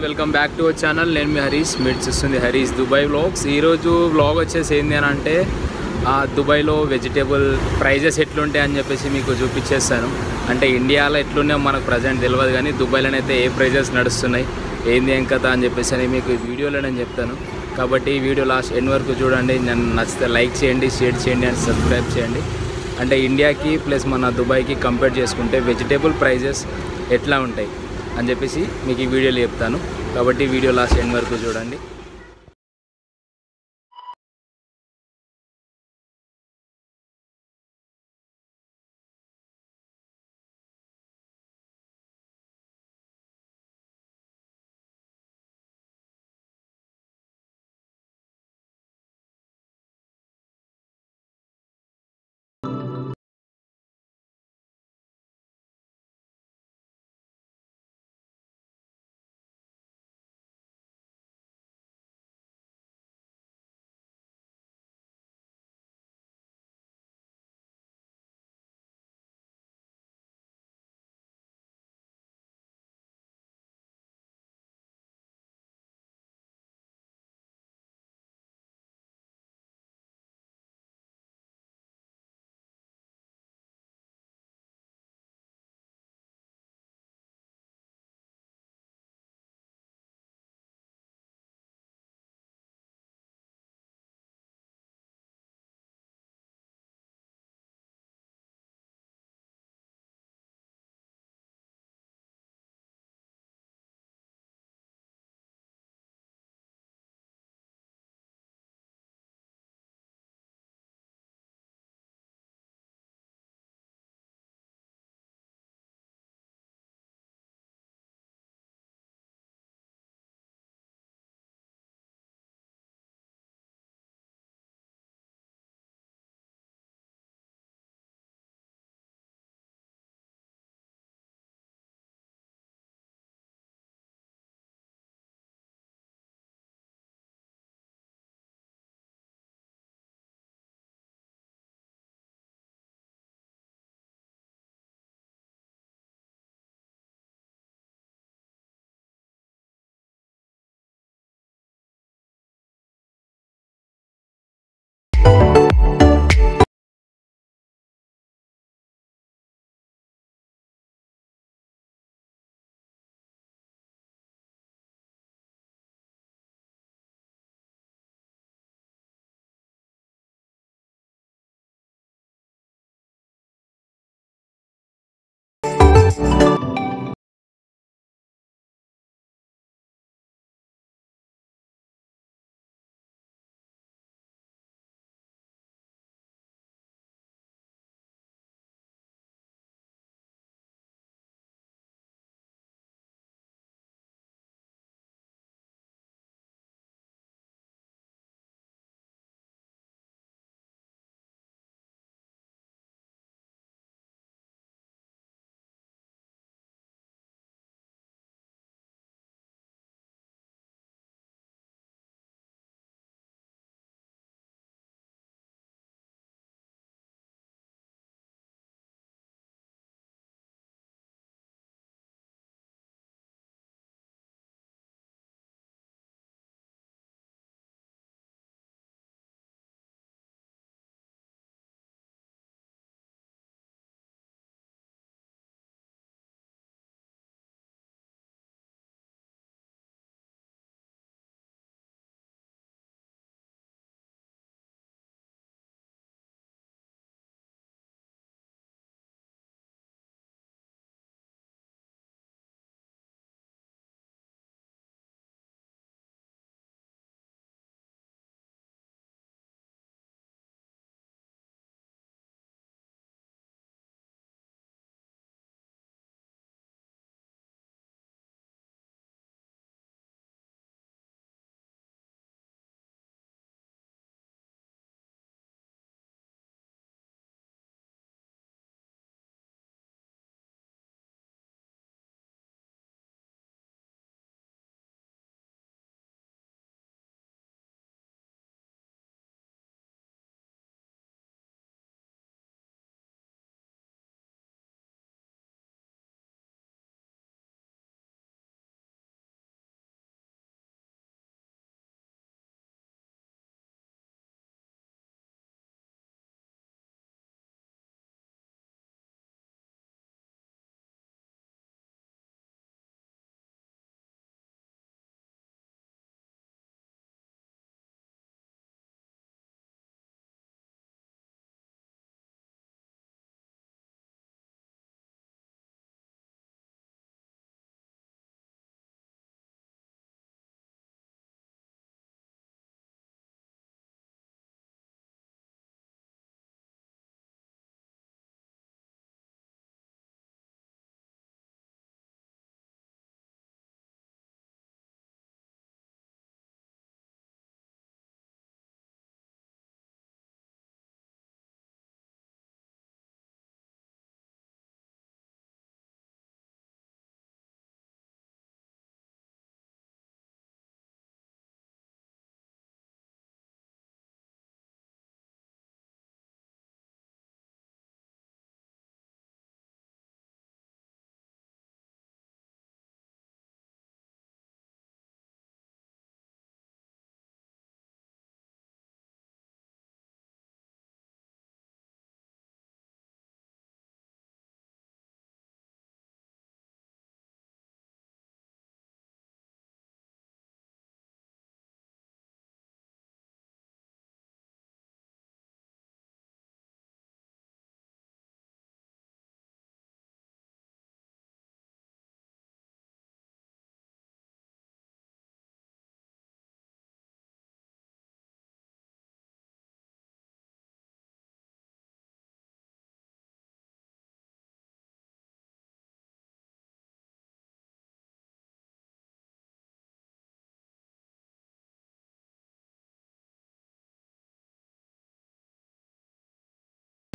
welcome back to our channel నేను మీ హరీష్ మీరు చూస్తుంది హరీష్ దుబాయ్ వ్లాగ్స్ ఈరోజు వ్లాగ్ వచ్చేసి ఏంది అని అంటే ఆ దుబాయ్లో వెజిటేబుల్ ప్రైజెస్ ఎట్లుంటాయి అని చెప్పేసి మీకు చూపించేస్తాను అంటే ఇండియాలో ఎట్లున్నాయో మనకు ప్రజెంట్ తెలియదు కానీ దుబాయ్లోనైతే ఏ ప్రైజెస్ నడుస్తున్నాయి ఏంది ఏం కథ అని చెప్పేసి అని మీకు ఈ వీడియోలో నేను చెప్తాను కాబట్టి ఈ వీడియో లాస్ట్ ఎండ్ వరకు చూడండి నన్ను నచ్చితే లైక్ చేయండి షేర్ చేయండి అండ్ సబ్స్క్రైబ్ చేయండి అంటే ఇండియాకి ప్లస్ మన దుబాయ్కి కంపేర్ చేసుకుంటే వెజిటేబుల్ ప్రైజెస్ ఎట్లా ఉంటాయి అని చెప్పేసి మీకు ఈ వీడియోలో చెప్తాను కాబట్టి వీడియో లాస్ట్ ఎండ్ వరకు చూడండి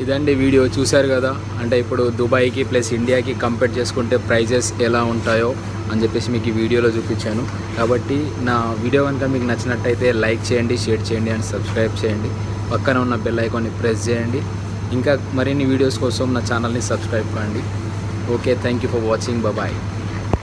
ఇదండి వీడియో చూశారు కదా అంటే ఇప్పుడు దుబాయ్కి ప్లస్ ఇండియాకి కంపేర్ చేసుకుంటే ప్రైజెస్ ఎలా ఉంటాయో అని చెప్పేసి మీకు ఈ వీడియోలో చూపించాను కాబట్టి నా వీడియో కనుక మీకు నచ్చినట్టయితే లైక్ చేయండి షేర్ చేయండి అండ్ సబ్స్క్రైబ్ చేయండి పక్కన ఉన్న బెల్ ఐకాన్ని ప్రెస్ చేయండి ఇంకా మరిన్ని వీడియోస్ కోసం నా ఛానల్ని సబ్స్క్రైబ్ కండి okay thank you for watching bye